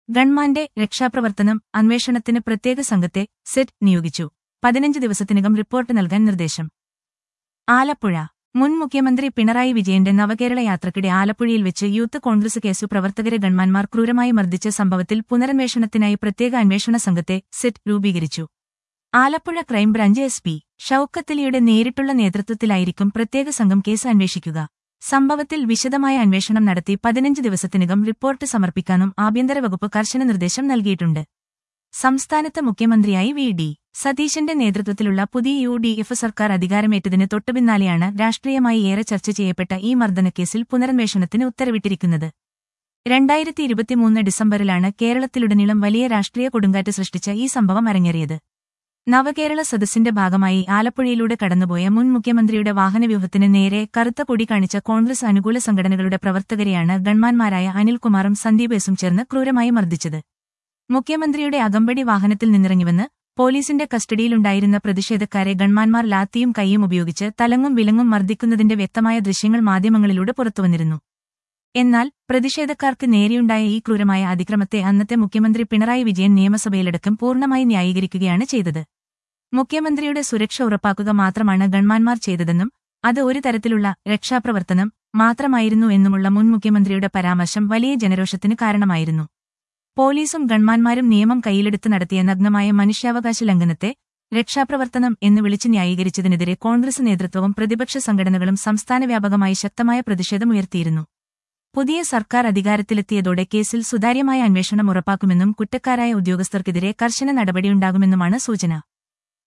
ഗൺമാന്റെ രക്ഷാപ്രവർത്തനം അന്വേഷണത്തിന് പ്രത്യേക സംഘത്തെ സെറ്റ് നിയോഗിച്ചു പതിനഞ്ച് ദിവസത്തിനകം റിപ്പോർട്ട് നൽകാൻ നിർദ്ദേശം ആലപ്പുഴ മുൻ മുഖ്യമന്ത്രി പിണറായി വിജയന്റെ നവകേരള യാത്രക്കിടെ ആലപ്പുഴയിൽ വെച്ച് യൂത്ത് കോൺഗ്രസ് കേസു പ്രവർത്തകരെ ഗൺമാൻമാർ ക്രൂരമായി മർദ്ദിച്ച സംഭവത്തിൽ പുനരന്വേഷണത്തിനായി പ്രത്യേക അന്വേഷണ സംഘത്തെ സെറ്റ് രൂപീകരിച്ചു ആലപ്പുഴ ക്രൈംബ്രാഞ്ച് എസ് പി ഷൌക്കത്തലിയുടെ നേരിട്ടുള്ള നേതൃത്വത്തിലായിരിക്കും പ്രത്യേക സംഘം കേസ് അന്വേഷിക്കുക സംഭവത്തിൽ വിശദമായ അന്വേഷണം നടത്തി പതിനഞ്ച് ദിവസത്തിനകം റിപ്പോർട്ട് സമർപ്പിക്കാനും ആഭ്യന്തര വകുപ്പ് കർശന നിർദ്ദേശം നൽകിയിട്ടുണ്ട് സംസ്ഥാനത്ത് മുഖ്യമന്ത്രിയായി വി ഡി സതീശന്റെ നേതൃത്വത്തിലുള്ള പുതിയ യു ഡി എഫ് സർക്കാർ അധികാരമേറ്റതിന് തൊട്ടുപിന്നാലെയാണ് രാഷ്ട്രീയമായി ഏറെ ചർച്ച ചെയ്യപ്പെട്ട ഈ മർദ്ദനക്കേസിൽ പുനരന്വേഷണത്തിന് ഉത്തരവിട്ടിരിക്കുന്നത് രണ്ടായിരത്തി ഇരുപത്തിമൂന്ന് ഡിസംബറിലാണ് കേരളത്തിലുടനീളം വലിയ രാഷ്ട്രീയ കൊടുങ്കാറ്റ് സൃഷ്ടിച്ച ഈ സംഭവം അരങ്ങേറിയത് നവകേരള സദസ്സിന്റെ ഭാഗമായി ആലപ്പുഴയിലൂടെ കടന്നുപോയ മുൻ മുഖ്യമന്ത്രിയുടെ വാഹനവ്യൂഹത്തിന് നേരെ കറുത്ത കൊടി കാണിച്ച കോൺഗ്രസ് അനുകൂല സംഘടനകളുടെ പ്രവർത്തകരെയാണ് ഗൺമാൻമാരായ അനിൽകുമാറും സന്ദീപേസും ചേർന്ന് ക്രൂരമായി മർദ്ദിച്ചത് മുഖ്യമന്ത്രിയുടെ അകമ്പടി വാഹനത്തിൽ നിന്നിറങ്ങിവന്ന് പോലീസിന്റെ കസ്റ്റഡിയിലുണ്ടായിരുന്ന പ്രതിഷേധക്കാരെ ഗൺമാൻമാർ ലാത്തിയും കൈയും ഉപയോഗിച്ച് തലങ്ങും വിലങ്ങും മർദ്ദിക്കുന്നതിന്റെ വ്യക്തമായ ദൃശ്യങ്ങൾ മാധ്യമങ്ങളിലൂടെ പുറത്തുവന്നിരുന്നു എന്നാൽ പ്രതിഷേധക്കാർക്ക് നേരെയുണ്ടായ ഈ ക്രൂരമായ അതിക്രമത്തെ അന്നത്തെ മുഖ്യമന്ത്രി പിണറായി വിജയൻ നിയമസഭയിലടക്കം പൂർണ്ണമായി ന്യായീകരിക്കുകയാണ് ചെയ്തത് മുഖ്യമന്ത്രിയുടെ സുരക്ഷ ഉറപ്പാക്കുക മാത്രമാണ് ഗൺമാൻമാർ ചെയ്തതെന്നും അത് ഒരു തരത്തിലുള്ള രക്ഷാപ്രവർത്തനം മാത്രമായിരുന്നു എന്നുമുള്ള മുൻ മുഖ്യമന്ത്രിയുടെ പരാമർശം വലിയ ജനരോഷത്തിന് കാരണമായിരുന്നു പോലീസും ഗൺമാൻമാരും നിയമം കയ്യിലെടുത്ത് നടത്തിയ നഗ്നമായ മനുഷ്യാവകാശ ലംഘനത്തെ രക്ഷാപ്രവർത്തനം എന്ന് വിളിച്ച് ന്യായീകരിച്ചതിനെതിരെ കോൺഗ്രസ് നേതൃത്വവും പ്രതിപക്ഷ സംഘടനകളും സംസ്ഥാന വ്യാപകമായി ശക്തമായ പ്രതിഷേധമുയർത്തിയിരുന്നു പുതിയ സർക്കാർ അധികാരത്തിലെത്തിയതോടെ കേസിൽ സുതാര്യമായ അന്വേഷണം ഉറപ്പാക്കുമെന്നും കുറ്റക്കാരായ ഉദ്യോഗസ്ഥർക്കെതിരെ കർശന നടപടിയുണ്ടാകുമെന്നുമാണ് സൂചന